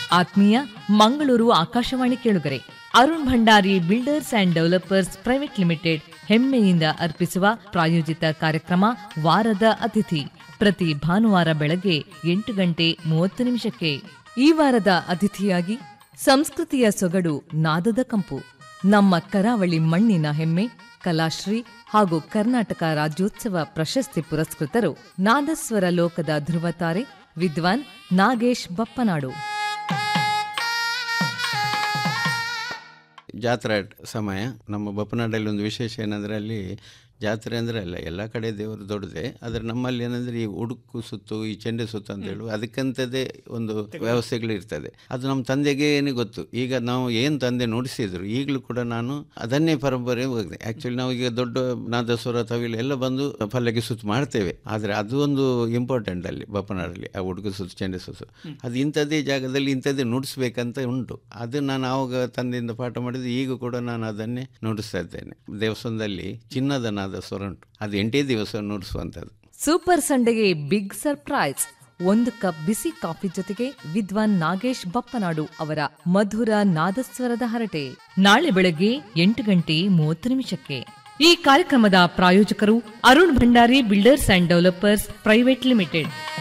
ಆತ್ಮೀಯ ಮಂಗಳೂರು ಆಕಾಶವಾಣಿ ಕೇಳುಗರೆ Arun Bhandari builders and developers private limited ಹೆಮ್ಮೆಯಿಂದ ಅರ್ಪಿಸುವ ಪ್ರಾಯೋಜಿತ ಕಾರ್ಯಕ್ರಮ ವಾರದ ಅತಿಥಿ ಪ್ರತಿ ಭಾನುವಾರ ಬೆಳಗ್ಗೆ ಎಂಟು ಗಂಟೆ ಮೂವತ್ತು ನಿಮಿಷಕ್ಕೆ ಈ ವಾರದ ಅತಿಥಿಯಾಗಿ ಸಂಸ್ಕೃತಿಯ ಸೊಗಡು ನಾದದ ಕಂಪು ನಮ್ಮ ಕರಾವಳಿ ಮಣ್ಣಿನ ಹೆಮ್ಮೆ ಕಲಾಶ್ರೀ ಹಾಗೂ ಕರ್ನಾಟಕ ರಾಜ್ಯೋತ್ಸವ ಪ್ರಶಸ್ತಿ ಪುರಸ್ಕೃತರು ನಾದಸ್ವರ ಲೋಕದ ಧ್ರುವತಾರೆ ವಿದ್ವಾನ್ ನಾಗೇಶ್ ಬಪ್ಪನಾಡು ಜಾತ್ರಾ ಸಮಯ ನಮ್ಮ ಬಪ್ಪನಾಡಲ್ಲಿ ಒಂದು ವಿಶೇಷ ಏನಂದರೆ ಅಲ್ಲಿ ಜಾತ್ರೆ ಅಂದರೆ ಅಲ್ಲ ಎಲ್ಲ ಕಡೆ ದೇವರು ದೊಡ್ಡದೆ ಆದರೆ ನಮ್ಮಲ್ಲಿ ಏನಂದರೆ ಈ ಉಡುಕು ಸುತ್ತು ಈ ಚೆಂಡೆ ಸುತ್ತು ಅಂತ ಹೇಳುವ ಅದಕ್ಕಂಥದ್ದೇ ಒಂದು ವ್ಯವಸ್ಥೆಗಳು ಇರ್ತದೆ ಅದು ನಮ್ಮ ತಂದೆಗೆ ಏನೇ ಗೊತ್ತು ಈಗ ನಾವು ಏನು ತಂದೆ ನುಡಿಸಿದ್ರು ಈಗಲೂ ಕೂಡ ನಾನು ಅದನ್ನೇ ಪರಂಪರೆ ಹೋಗಿದೆ ಆ್ಯಕ್ಚುಲಿ ನಾವು ಈಗ ದೊಡ್ಡ ನಾದಸ್ವರ ತವಿಲು ಎಲ್ಲ ಬಂದು ಪಲ್ಲಕ್ಕಿ ಸುತ್ತು ಮಾಡ್ತೇವೆ ಆದರೆ ಅದು ಒಂದು ಇಂಪಾರ್ಟೆಂಟ್ ಅಲ್ಲಿ ಬಪ್ಪನಾಡಲ್ಲಿ ಆ ಉಡುಕು ಸುತ್ತು ಚೆಂಡೆ ಸುತ್ತು ಅದು ಇಂಥದ್ದೇ ಜಾಗದಲ್ಲಿ ಇಂಥದ್ದೇ ನುಡಿಸ್ಬೇಕಂತ ಉಂಟು ಅದು ನಾನು ಆವಾಗ ತಂದೆಯಿಂದ ಪಾಠ ಮಾಡಿದ್ದು ಈಗ ಕೂಡ ನಾನು ಅದನ್ನೇ ನುಡಿಸ್ತಾ ಇದ್ದೇನೆ ದೇವಸ್ಥಾನದಲ್ಲಿ ಚಿನ್ನದ ನಾದಸ್ವರ ಉಂಟು ಅದು ಎಂಟೇ ದಿವಸ ನುಡಿಸುವಂಥದ್ದು ಸೂಪರ್ ಸಂಡೆಗೆ ಬಿಗ್ ಸರ್ಪ್ರೈಸ್ ಒಂದು ಕಪ್ ಬಿಸಿ ಕಾಫಿ ಜೊತೆಗೆ ವಿದ್ವಾನ್ ನಾಗೇಶ್ ಬಪ್ಪನಾಡು ಅವರ ಮಧುರ ನಾದಸ್ವರದ ಹರಟೆ ನಾಳೆ ಬೆಳಗ್ಗೆ ಎಂಟು ಗಂಟೆ ಮೂವತ್ತು ನಿಮಿಷಕ್ಕೆ ಈ ಕಾರ್ಯಕ್ರಮದ ಪ್ರಾಯೋಜಕರು Arun Bhandari builders and developers private limited